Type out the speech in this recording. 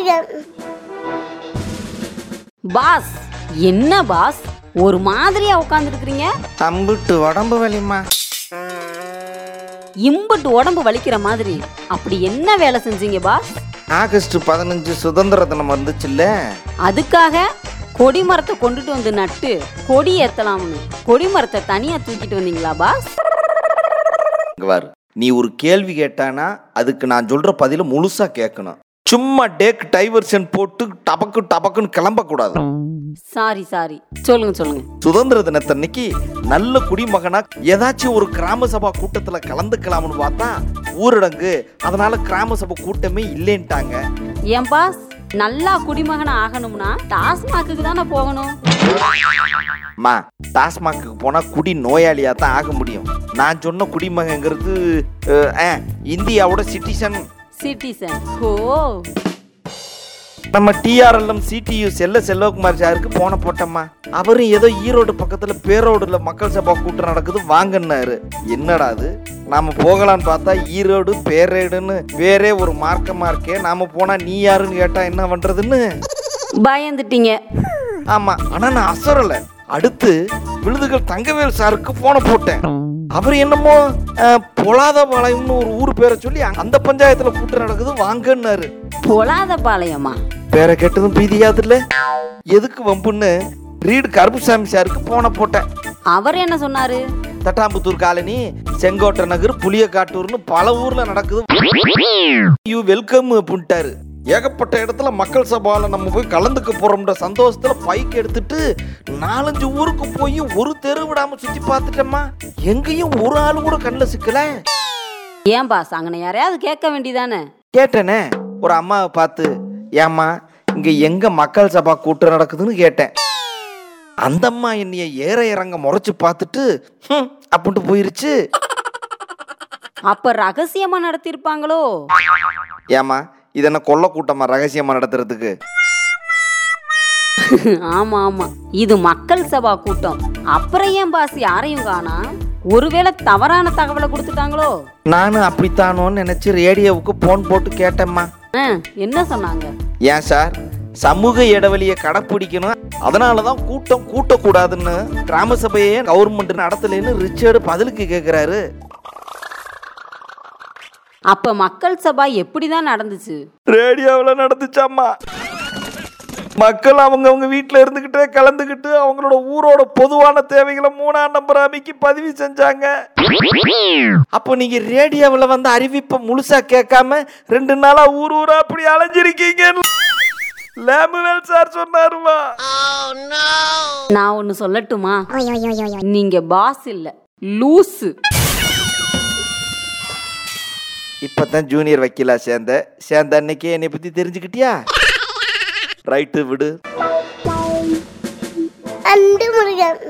Murugan pass என்ன pass ஒரு மாதிரியா உட்காந்துருக்கிறீங்க அம்புட்டு உடம்பு வலிமா இம்புட்டு உடம்பு வலிக்கிற மாதிரி அப்படி என்ன வேலை செஞ்சீங்க பாஸ் ஆகஸ்ட் பதினஞ்சு சுதந்திர தினம் வந்துச்சுல்ல அதுக்காக கொடிமரத்தை கொண்டுட்டு வந்து நட்டு கொடி ஏத்தலாம்னு கொடிமரத்தை தனியா தூக்கிட்டு வந்தீங்களா பாஸ் இங்க பாரு நீ ஒரு கேள்வி கேட்டானா அதுக்கு நான் சொல்ற பதில முழுசா கேட்கணும் சும்மா டேக் டைவர்ஷன் போட்டு டபக்கு டபக்குன்னு கிளம்பக்கூடாது சாரி சாரி சொல்லுங்க சொல்லுங்க சுதந்திர தினத்தன்னைக்கு நல்ல குடிமகனா ஏதாச்சும் ஒரு கிராம சபா கூட்டத்துல கலந்துக்கலாம்னு பார்த்தா ஊரடங்கு அதனால கிராம சபை கூட்டமே இல்லைன்ட்டாங்க ஏன் பாஸ் நல்லா குடிமகன் ஆகணும்னா டாஸ்மாக்கு தானே போகணும் அம்மா டாஸ்மாக்கு போனா குடி நோயாளியா தான் ஆக முடியும் நான் சொன்ன குடிமகங்கிறது அஹ், அஹ், இந்தியாவோட சிட்டிசன் சிட்டிசன் ஓ நம்ம டிஆர்எல்எம் சிடியு செல்ல செல்வகுமார் சாருக்கு போன போட்டோம்மா அவரும் ஏதோ ஈரோடு பக்கத்துல பேரோடுல மக்கள் சபா கூட்டம் நடக்குது வாங்கன்னாரு என்னடா அது நாம போகலான்னு பார்த்தா ஈரோடு பேரேடுன்னு வேறே ஒரு மார்க்கமா இருக்கே நாம போனா நீ யாருன்னு கேட்டா என்ன பண்றதுன்னு பயந்துட்டீங்க ஆமா ஆனா நான் அசரல அடுத்து விழுதுகள் தங்கவேல் சாருக்கு போன போட்டேன் அவர் என்னமோ அஹ், பொலாதபாளையம்னு ஒரு ஊர் பேரை சொல்லி அந்த பஞ்சாயத்துல கூட்டம் நடக்குது வாங்கன்னாரு பொலாத பாளையமா பேரை கேட்டதும் பீதியாதுல்ல எதுக்கு வம்புன்னு ரீடு கருப்புசாமி சாருக்கு போன போட்டேன் அவர் என்ன சொன்னாரு தட்டாம்புத்தூர் காலனி செங்கோட்டை நகர் புளியக்காட்டூர்னு பல ஊர்ல நடக்குது யூ வெல்கம் அப்படின்ட்டாரு ஏகப்பட்ட இடத்துல மக்கள் சபால நம்ம போய் கலந்துக்க போறோம்ன்ற சந்தோஷத்துல பைக் எடுத்துட்டு நாலஞ்சு ஊருக்கு போய் ஒரு தெரு விடாம சுத்தி பார்த்துட்டேம்மா எங்கேயும் ஒரு ஆளு கூட கண்ணில் சிக்கல ஏன் பாஸ் அங்கன யாரையாவது கேட்க வேண்டியதானே கேட்டேனே ஒரு அம்மாவை பார்த்து ஏம்மா இங்க எங்க மக்கள் சபா கூட்டம் நடக்குதுன்னு கேட்டேன் அந்த அம்மா என்னைய ஏற இறங்க முறைச்சு பார்த்துட்டு "ஹம்" அப்படின்ட்டு போயிருச்சு அப்ப ரகசியமா நடத்திருப்பாங்களோ ஏம்மா இது என்ன கொல்ல கூட்டமா ரகசியமா நடத்துறதுக்கு ஆமா ஆமா இது மக்கள் சபா கூட்டம் அப்புறம் ஏன் பாஸ் யாரையும் காணா ஒருவேளை தவறான தகவலை கொடுத்துட்டாங்களோ நானும் அப்படித்தானோன்னு நினைச்சு ரேடியோவுக்கு போன் போட்டு கேட்டேம்மா ஆ, என்ன சொன்னாங்க ஏன் சார் சமூக இடைவெளியை கடைப்பிடிக்கணும் அதனால தான் கூட்டம் கூட்டக்கூடாதுன்னு கிராம சபையே கவர்மெண்ட் நடத்தலைன்னு ரிச்சர்டு பதிலுக்கு கேட்குறாரு அப்ப மக்கள் சபா எப்படிதான் நடந்துச்சு ரேடியோவில் நடந்துச்சாம்மா மக்கள் அவங்கவங்க வீட்டில் இருந்துக்கிட்டே கலந்துக்கிட்டு அவங்களோட ஊரோட பொதுவான தேவைகளை மூணாம் நம்பர் அமைக்கி பதிவு செஞ்சாங்க அப்போ நீங்க ரேடியோவில் வந்து அறிவிப்பை முழுசா கேட்காம ரெண்டு நாளா ஊர் ஊரா அப்படி அலைஞ்சிருக்கீங்க லேமுவேல் சார் சொன்னாருமா நான் ஒன்னு சொல்லட்டுமா ஓய் ஓய் ஓய் ஓய் நீங்க பாஸ் இல்ல லூசு இப்பதான் ஜூனியர் வக்கீலா சேர்ந்த சேர்ந்த அன்னைக்கே என்னை பத்தி தெரிஞ்சுக்கிட்டியா ரைட்டு விடு அன்பு முருகன்